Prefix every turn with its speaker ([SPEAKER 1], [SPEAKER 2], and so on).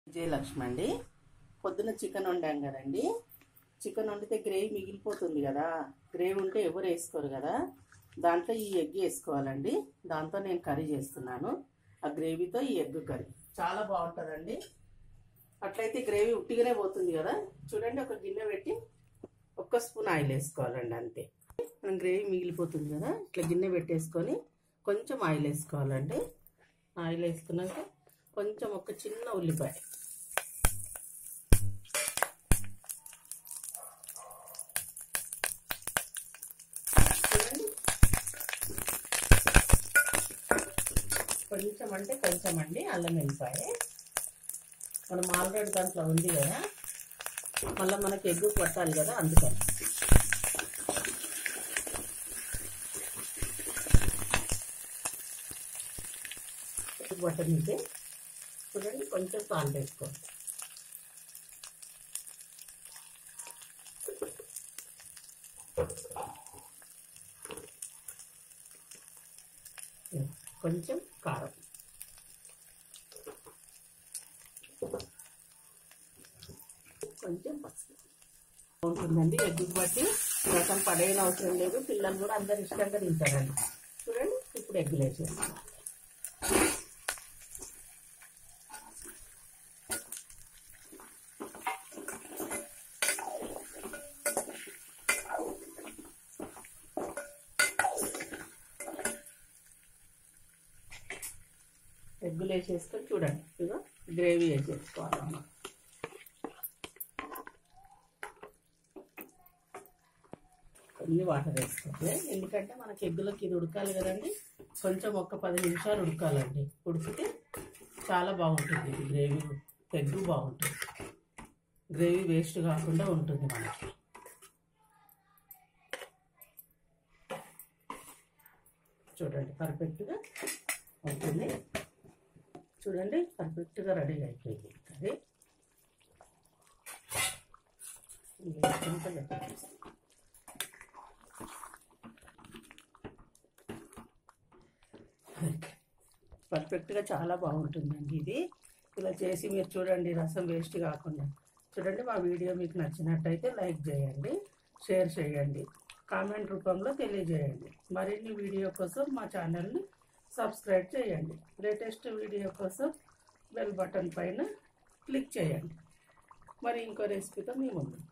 [SPEAKER 1] విజయలక్ష్మి అండి పొద్దున చికెన్ వండాం కదండి చికెన్ వండితే గ్రేవీ మిగిలిపోతుంది కదా గ్రేవీ ఉంటే ఎవరు వేసుకోరు కదా దాంట్లో ఈ ఎగ్ వేసుకోవాలండి దాంతో నేను కర్రీ చేస్తున్నాను ఆ గ్రేవీతో ఈ ఎగ్ కర్రీ చాలా బాగుంటుందండి అట్లయితే గ్రేవీ ఉట్టిగానే పోతుంది కదా చూడండి ఒక గిన్నె పెట్టి ఒక్క స్పూన్ ఆయిల్ వేసుకోవాలండి అంతే మనం గ్రేవీ మిగిలిపోతుంది కదా ఇట్లా గిన్నె పెట్టేసుకొని కొంచెం ఆయిల్ వేసుకోవాలండి ఆయిల్ వేసుకున్నాక కొంచెం ఒక చిన్న ఉల్లిపాయ చూడండి కొంచెం అంటే కొంచెం అండి అల్లం వెల్లిపాయ మనం ఆల్రెడీ దాంట్లో ఉంది కదా మళ్ళీ మనకి ఎగ్గు కొట్టాలి కదా అందుకని బట్టనితే చూడండి కొంచెం సాల్ట్ వేసుకోండి కొంచెం కారం కొంచెం పసుపు ఉంటుందండి ఎగ్గు బట్టి రసం పడేయన అవసరం లేదు పిల్లలు కూడా అందరు ఇష్టంగా తింటారండి చూడండి ఇప్పుడు ఎగ్గులు వేసేస్తాం ఎగ్గులు వేసేసుకొని చూడండి ఇదిగో గ్రేవీ వేసేసుకోవాలన్నమాట కొన్ని వాటర్ వేసుకోవాలి ఎందుకంటే మనకి ఎగ్గులోకి ఇది ఉడకాలి కదండి కొంచెం ఒక పది నిమిషాలు ఉడకాలండి ఉడికితే చాలా బాగుంటుంది ఇది గ్రేవీ ఎగ్గు బాగుంటుంది గ్రేవీ వేస్ట్ కాకుండా ఉంటుంది మనకి చూడండి పర్ఫెక్ట్గా అవుతుంది చూడండి పర్ఫెక్ట్గా రెడీ అయిపోయింది కర్రీ పర్ఫెక్ట్గా చాలా బాగుంటుందండి ఇది ఇలా చేసి మీరు చూడండి రసం వేస్ట్ కాకుండా చూడండి మా వీడియో మీకు నచ్చినట్టయితే లైక్ చేయండి షేర్ చేయండి కామెంట్ రూపంలో తెలియజేయండి మరిన్ని వీడియో కోసం మా ఛానల్ని సబ్స్క్రైబ్ చేయండి లేటెస్ట్ వీడియో కోసం బెల్ బటన్ పైన క్లిక్ చేయండి మరి ఇంకో రెసిపీతో మీ ముందు